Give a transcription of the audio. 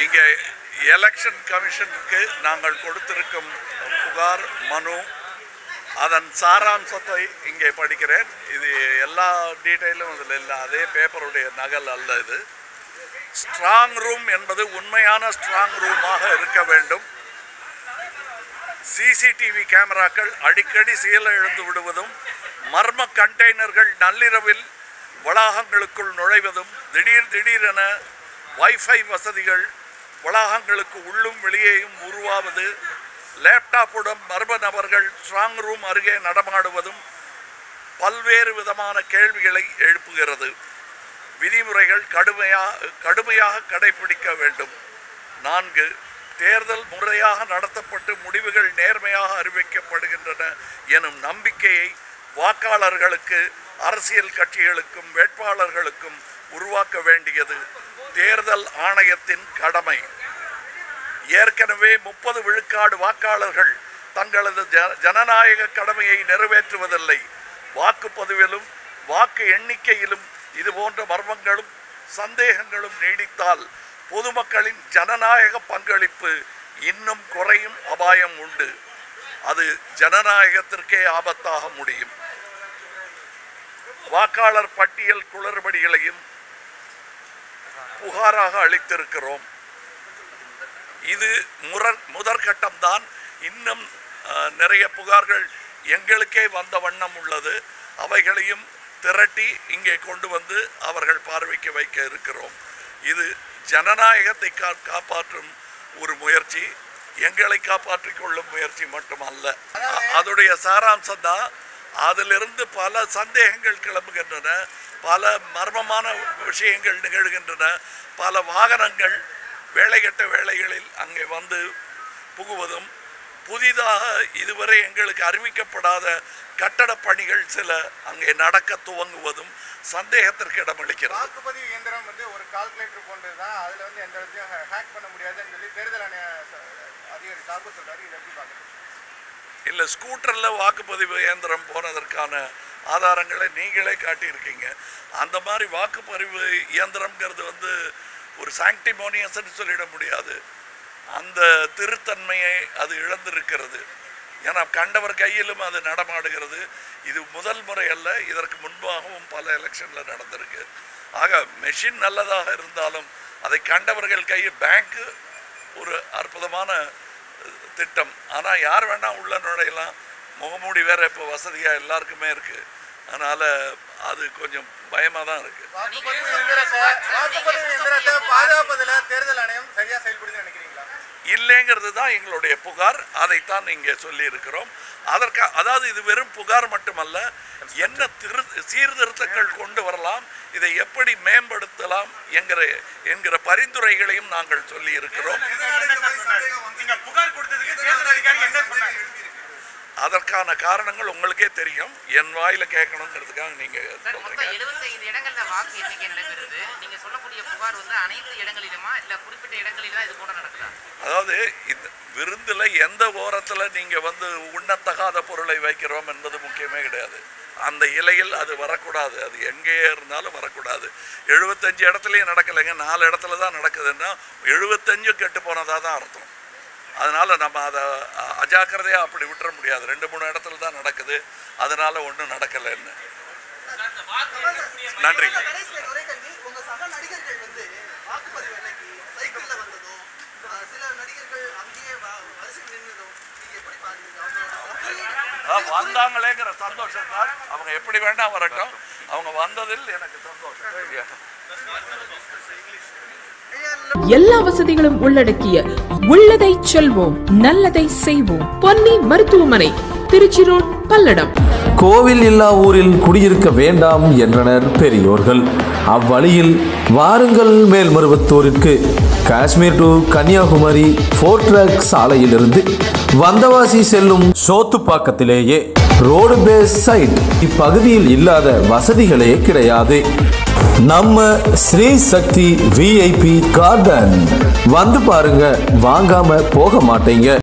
இங்கே எலெக்ஷன் கமிஷனுக்கு நாங்கள் கொடுத்திருக்கும் புகார் மனு அதன் சாராம்சத்தை இங்கே படிக்கிறேன் இது எல்லா டீட்டெயிலும் இதில் இல்லை அதே பேப்பருடைய நகல் அல்ல இது ஸ்ட்ராங் ரூம் என்பது உண்மையான ஸ்ட்ராங் ரூமாக இருக்க வேண்டும் சிசிடிவி கேமராக்கள் அடிக்கடி செயல எழுந்து விடுவதும் மர்ம கண்டெய்னர்கள் நள்ளிரவில் வளாகங்களுக்குள் நுழைவதும் திடீர் திடீரென வைஃபை வசதிகள் வளாகங்களுக்கு உள்ளும் வெளியேயும் உருவாவது லேப்டாப்புடன் மர்ம நபர்கள் ஸ்ட்ராங் ரூம் அருகே நடமாடுவதும் பல்வேறு விதமான கேள்விகளை எழுப்புகிறது விதிமுறைகள் கடுமையாக கடுமையாக கடைபிடிக்க வேண்டும் நான்கு தேர்தல் முறையாக நடத்தப்பட்டு முடிவுகள் நேர்மையாக அறிவிக்கப்படுகின்றன எனும் நம்பிக்கையை வாக்காளர்களுக்கு அரசியல் கட்சிகளுக்கும் வேட்பாளர்களுக்கும் உருவாக்க வேண்டியது தேர்தல் ஆணையத்தின் கடமை ஏற்கனவே முப்பது விழுக்காடு வாக்காளர்கள் தங்களது ஜ- ஜனநாயக கடமையை நிறைவேற்றுவதில்லை வாக்குப்பதிவிலும் வாக்கு எண்ணிக்கையிலும் இதுபோன்ற மர்மங்களும் சந்தேகங்களும் நீடித்தால் பொதுமக்களின் ஜனநாயக பங்களிப்பு இன்னும் குறையும் அபாயம் உண்டு அது ஜனநாயகத்திற்கே ஆபத்தாக முடியும் வாக்காளர் பட்டியல் குளறுபடிகளையும் புகாராக அளித்திருக்கிறோம் இது முறர் முதற்கட்டம்தான் இன்னும் அஹ், நிறைய புகார்கள் எங்களுக்கே வந்த வண்ணம் உள்ளது அவைகளையும் திரட்டி இங்கே கொண்டு வந்து அவர்கள் பார்வைக்கு வைக்க இருக்கிறோம் இது ஜனநாயகத்தை கா காப்பாற்றும் ஒரு முயற்சி எங்களை காப்பாற்றிக் கொள்ளும் முயற்சி மட்டுமல்ல அ- அதோடைய சாராம்சம் தான் அதிலிருந்து பல சந்தேகங்கள் கிளம்புகின்றன பல மர்மமான விஷயங்கள் நிகழ்கின்றன பல வாகனங்கள் வேலைகட்ட வேளைகளில் அங்கே வந்து புகுவதும் புதிதாக இதுவரை எங்களுக்கு அறிவிக்கப்படாத கட்டடப் பணிகள் சில அங்கே நடக்க துவங்குவதும் சந்தேகத்திற்கு இடமளிக்கிறது வாக்குப்பதிவு இயந்திரம் வந்து ஒரு கால்குலேட்டர் போன்றது தான் அதுல வந்து எந்த விதத்தையும் ஹேக் பண்ண முடியாதுன்னு சொல்லி தேர்தல் ஆணைய ச- அதிகாரி சார்பு சொல்றாரு இதை எப்படி பார்க்குறது இல்லை ஸ்கூட்டரில் வாக்குப்பதிவு இயந்திரம் போனதற்கான ஆதாரங்களை நீங்களே காட்டியிருக்கீங்க அந்த மாதிரி வாக்குப்பதிவு இயந்திரம்ங்கிறது வந்து ஒரு சாங்டிமோனியஸ்ன்னு சொல்லிட முடியாது அந்த திருத்தன்மையை அது இழந்திருக்கிறது ஏன்னா கண்டவர் கையிலும் அது நடமாடுகிறது இது முதல் முறை அல்ல இதற்கு முன்பாகவும் பல எலெக்ஷனில் நடந்திருக்கு ஆக மெஷின் நல்லதாக இருந்தாலும் அதை கண்டவர்கள் கையில் பேங்க்கு ஒரு அற்புதமான திட்டம் ஆனால் யார் வேணால் உள்ள நுழையலாம் முகமூடி வேற இப்போ வசதியாக எல்லாருக்குமே இருக்குது அதனால் அது கொஞ்சம் பயமாக தான் இருக்குது வாக்குப்பதிவு இயந்திரத்தை வாக்குப்பதிவு இயந்திரத்தை பாதுகாப்பதில் தேர்தல் ஆணையம் சரியா செயல்படுதுன்னு நினைக்கிறீங்களா இல்லைங்கிறது தான் எங்களுடைய புகார் அதைத்தான் இங்கே சொல்லியிருக்கிறோம் அதற்கு அதாவது இது வெறும் புகார் மட்டுமல்ல என்ன திரு சீர்திருத்தங்கள் கொண்டு வரலாம் இதை எப்படி மேம்படுத்தலாம் என்கிற என்கிற பரிந்துரைகளையும் நாங்கள் சொல்லி இருக்கிறோம் நீங்க புகார் கொடுத்ததுக்கு தேர்தல் அதிகாரி என்ன சொன்னாங்க அதற்கான காரணங்கள் உங்களுக்கே தெரியும் என் வாயில கேட்கணுங்கிறதுக்காக நீங்க சார் மொத்தம் சொல்றீங்க 75 இடங்கள்ல வாக்கு எண்ணிக்கை நடைபெறுது நீங்க சொல்லக்கூடிய புகார் வந்து அனைத்து இடங்களிலுமா இல்ல குறிப்பிட்ட இடங்களில் தான் இது கூட நடக்குதா அதாவது இந்த விருந்தில் எந்த ஓரத்தில் நீங்கள் வந்து உண்ணத்தகாத பொருளை வைக்கிறோம் என்பது முக்கியமே கிடையாது அந்த இலையில் அது வரக்கூடாது அது எங்கே இருந்தாலும் வரக்கூடாது எழுபத்தஞ்சு இடத்துலையும் நடக்கலைங்க நாலு இடத்துல தான் நடக்குதுன்னா எழுபத்தஞ்சு கெட்டு போனதாக தான் அர்த்தம் அதனால் நம்ம அதை அ- அஜாக்கிரதையா அப்படி விட்டுற முடியாது ரெண்டு மூணு இடத்துல தான் நடக்குது அதனால ஒன்றும் நடக்கலைன்னு நன்றி கடைசியில ஒரே கேள்வி உங்க சக நடிகர்கள் வந்து வாக்குப்பதிவு அன்னைக்கு சைக்கிள்ல வந்ததும் அஹ், சில நடிகர்கள் அங்கேயே வ- வரிசையில் நின்றதும் நீங்க எப்படி பாக்குறீங்க அவங்களோட அதான் வந்தாங்களேங்கிற சந்தோஷம் தான் அவங்க எப்படி வேணா வரட்டும் அவங்க வந்ததில் எனக்கு சந்தோஷம் எல்லா வசதிகளும் உள்ளடக்கிய உள்ளதை செல்வோம் நல்லதை செய்வோம் பொன்னி மருத்துவமனை திருச்சி ரோட் பல்லடம் கோவில் இல்லா ஊரில் குடியிருக்க வேண்டாம் என்றனர் பெரியோர்கள் அவ்வழியில் வாருங்கள் மேல்மருவத்தூரிற்கு Kashmir to Kanyakumari four track சாலையிலிருந்து வந்தவாசி செல்லும் சோத்துப்பாக்கத்திலேயே ரோடு பேஸ் சைட் இப்பகுதியில் இல்லாத வசதிகளே கிடையாது நம்ம ஸ்ரீ சக்தி விஐபி கார்டன் வந்து பாருங்க வாங்காம போக மாட்டீங்க